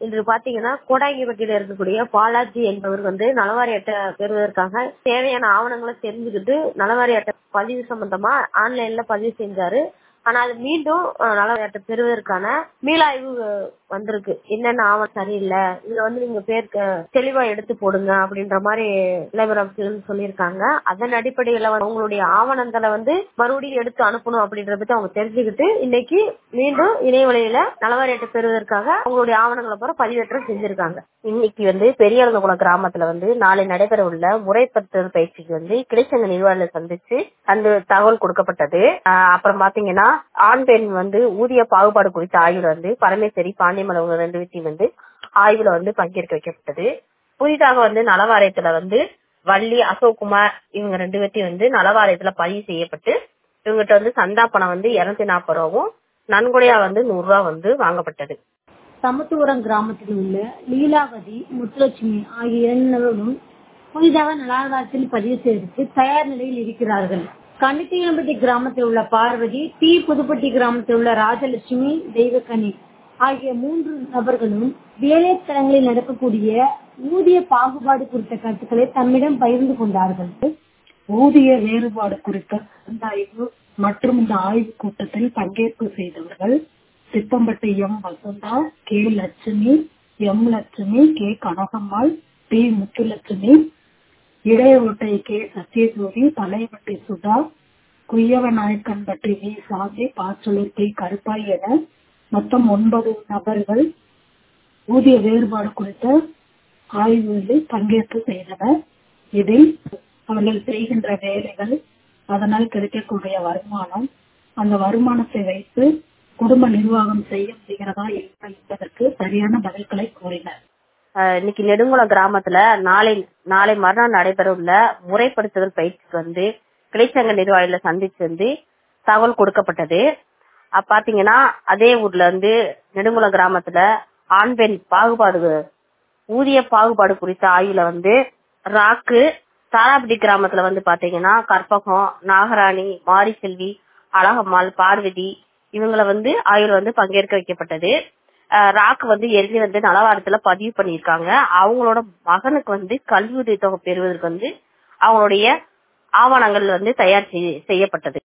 இன்று பாத்தீங்கன்னா கோடாங்கிப்பட்டியில இருக்கக்கூடிய பாலாஜி என்பவர் வந்து நலவாரி அட்டை பெறுவதற்காக தேவையான ஆவணங்களை தெரிஞ்சுக்கிட்டு நலவாரி அட்டை பதிவு சம்பந்தமா ஆன்லைன்ல பதிவு செஞ்சாரு ஆனா அது மீண்டும் அஹ், நலவாரி அட்டை பெறுவதற்கான மீளாய்வு அஹ், வந்திருக்கு என்னென்ன ஆவணம் சரியில்லை இதுல வந்து நீங்க பேர் க- தெளிவா எடுத்து போடுங்க அப்படின்ற மாதிரி லேபர் ஆபீஸ்ல சொல்லியிருக்காங்க அதன் அடிப்படையில வந்து அவங்களுடைய ஆவணங்களை வந்து மறுபடியும் எடுத்து அனுப்பணும் அப்படின்றத பத்தி அவங்க தெரிஞ்சுக்கிட்டு இன்னைக்கு மீண்டும் இணையவழியில நலவாரி அட்டை பெறுவதற்காக அவங்களுடைய ஆவணங்களை பூரா பதிவேற்றம் செஞ்சிருக்காங்க இன்னைக்கு வந்து பெரியவங்ககுளம் கிராமத்துல வந்து நாளை நடைபெற உள்ள முறைப்படுத்தல் பயிற்சிக்கு வந்து கிடைச்சங்க நிர்வாகிகளை சந்திச்சு அந்த தகவல் கொடுக்கப்பட்டது ஆஹ் அப்புறம் பாத்தீங்கன்னா ஆண் பெண் வந்து ஊதிய பாகுபாடு குறித்த ஆய்வுல வந்து பரமேஸ்வரி பாண்டியமலை இவங்க ரெண்டு பேத்தையும் வந்து ஆய்வுல வந்து பங்கேற்க வைக்கப்பட்டது புதிதாக வந்து நலவாரியத்துல வந்து வள்ளி அசோக்குமார் இவங்க ரெண்டு பேர்த்தையும் வந்து நலவாரியத்துல பதிவு செய்யப்பட்டு இவங்ககிட்ட வந்து சந்தா பணம் வந்து இருநூத்தி நாற்பது ரூபாவும் நன்கொடையா வந்து நூறு ரூபா வந்து வாங்கப்பட்டது சமத்துவரம் கிராமத்தில் உள்ள லீலாவதி முத்துலட்சுமி ஆகிய இரண்டு நபர்களும் புதிதாக நலாதாரத்தில் பதிவு செய்வதற்கு தயார் நிலையில் இருக்கிறார்கள் கண்ணித்தீனம்பட்டி கிராமத்தில் உள்ள பார்வதி டி புதுப்பட்டி கிராமத்தில் உள்ள ராஜலட்சுமி தெய்வக்கனி ஆகிய மூன்று நபர்களும் வேலை தளங்களில் நடக்கக்கூடிய ஊதிய பாகுபாடு குறித்த கருத்துக்களை தம்மிடம் பகிர்ந்து கொண்டார்கள் ஊதிய வேறுபாடு குறித்த கலந்தாய்வு மற்றும் இந்த ஆய்வுக் கூட்டத்தில் பங்கேற்பு செய்தவர்கள் Chippampatti M Vasantha K Lakshmi M Lakshmi K Kanakammal P Muthulakshmi Idayottai K Sathyajothi Thalaivatti Sudha Kuyyavanayakkanpatti V Shanthi Pachalur P Karuppai என மொத்தம் ஒன்பது நபர்கள் ஊதிய வேறுபாடு குறித்த ஆய்வுகளில் பங்கேற்பு செய்தனர் இதில் அவர்கள் செய்கின்ற வேலைகள் அதனால் கிடைக்கக்கூடிய வருமானம் அந்த வருமானத்தை வைத்து குடும்ப நிர்வாகம் செய்ய முடிகிறதா இல்லை என்பதற்கு சரியான பதில்களை கூறினர் ஆஹ் இன்னைக்கு நெடுங்குளம் கிராமத்துல நாளை நாளை மறுநாள் நடைபெற உள்ள முறைப்படுத்துதல் பயிற்சிக்கு வந்து கிளைச்சங்க நிர்வாகிகளை சந்திச்சு வந்து தகவல் கொடுக்கப்பட்டது அப்ப பாத்தீங்கன்னா அதே ஊர்ல வந்து நெடுங்குளம் கிராமத்துல ஆண் பெண் பாகுபாடு ஊதிய பாகுபாடு குறித்த ஆய்வுல வந்து ராக்கு தாராபட்டி கிராமத்துல வந்து பாத்தீங்கன்னா கற்பகம் நாகராணி மாரிசெல்வி அழகம்மாள் பார்வதி இவங்களை வந்து ஆய்வுல வந்து பங்கேற்க வைக்கப்பட்டது அஹ் ராக்கு வந்து ஏற்கனவே வந்து நலவாரத்துல பதிவு பண்ணியிருக்காங்க அவங்களோட மகனுக்கு வந்து கல்வி உதவி தொகை பெறுவதற்கு வந்து அவங்களுடைய ஆவணங்கள் வந்து தயார் செய்ய- செய்யப்பட்டது